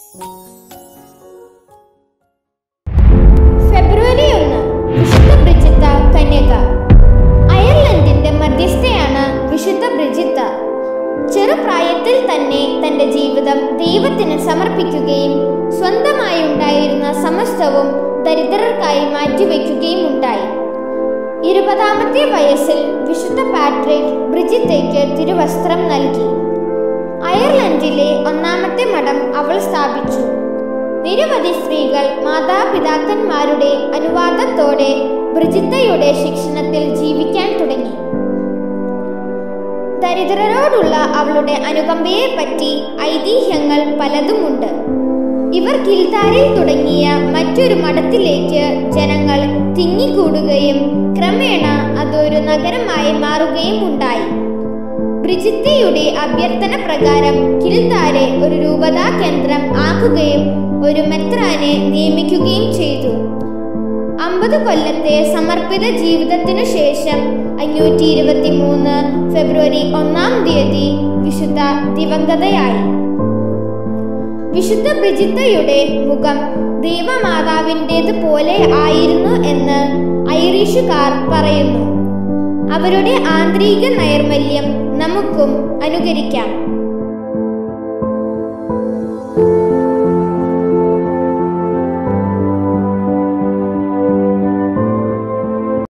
ഫെബ്രുവരി ഒന്ന് വിശുദ്ധ ബ്രിജിത്ത കന്യക അയർലൻഡിന്റെ മധ്യസ്ഥയാണ് വിശുദ്ധ ബ്രിജിത്ത ചെറുപ്രായത്തിൽ തന്നെ തന്റെ ജീവിതം ദൈവത്തിന് സമർപ്പിക്കുകയും സ്വന്തമായി ഉണ്ടായിരുന്ന സമസ്തവും ദരിദ്രർക്കായി മാറ്റിവെക്കുകയും ഉണ്ടായി ഇരുപതാമത്തെ വയസ്സിൽ വിശുദ്ധ പാട്രിക് ബ്രിജിത്തയ്ക്ക് തിരുവസ്ത്രം നൽകി അയർലൻഡിലെ ഒന്നാമത്തെ മഠം അവൾ സ്ഥാപിച്ചു നിരവധി സ്ത്രീകൾ മാതാപിതാക്കന്മാരുടെ അനുവാദത്തോടെ ബ്രിജിത്തയുടെ ശിക്ഷണത്തിൽ ജീവിക്കാൻ തുടങ്ങി ദരിദ്രരോടുള്ള അവളുടെ അനുകമ്പയെപ്പറ്റി ഐതിഹ്യങ്ങൾ പലതുമുണ്ട് ഇവർ കിൽത്താരിൽ തുടങ്ങിയ മറ്റൊരു മഠത്തിലേക്ക് ജനങ്ങൾ തിങ്ങിക്കൂടുകയും ക്രമേണ അതൊരു നഗരമായി മാറുകയും ഉണ്ടായി ബ്രിജിത്തയുടെ അഭ്യർത്ഥന പ്രകാരം കിൽത്താരെ ഒരു രൂപതാ കേന്ദ്രം ആക്കുകയും ഒരു മെത്രാനെ നിയമിക്കുകയും ചെയ്തു അമ്പത് കൊല്ലത്തെ സമർപ്പിത ജീവിതത്തിനു ശേഷം അഞ്ഞൂറ്റി ഇരുപത്തി മൂന്ന് ഫെബ്രുവരി ഒന്നാം തീയതി വിശുദ്ധ ദിവംഗതയായി വിശുദ്ധ ബ്രിജിത്തയുടെ മുഖം ദൈവമാതാവിൻ്റേത് പോലെ ആയിരുന്നു എന്ന് ഐറിഷുകാർ പറയുന്നു അവരുടെ ആന്തരിക നൈർമല്യം നമുക്കും അനുകരിക്കാം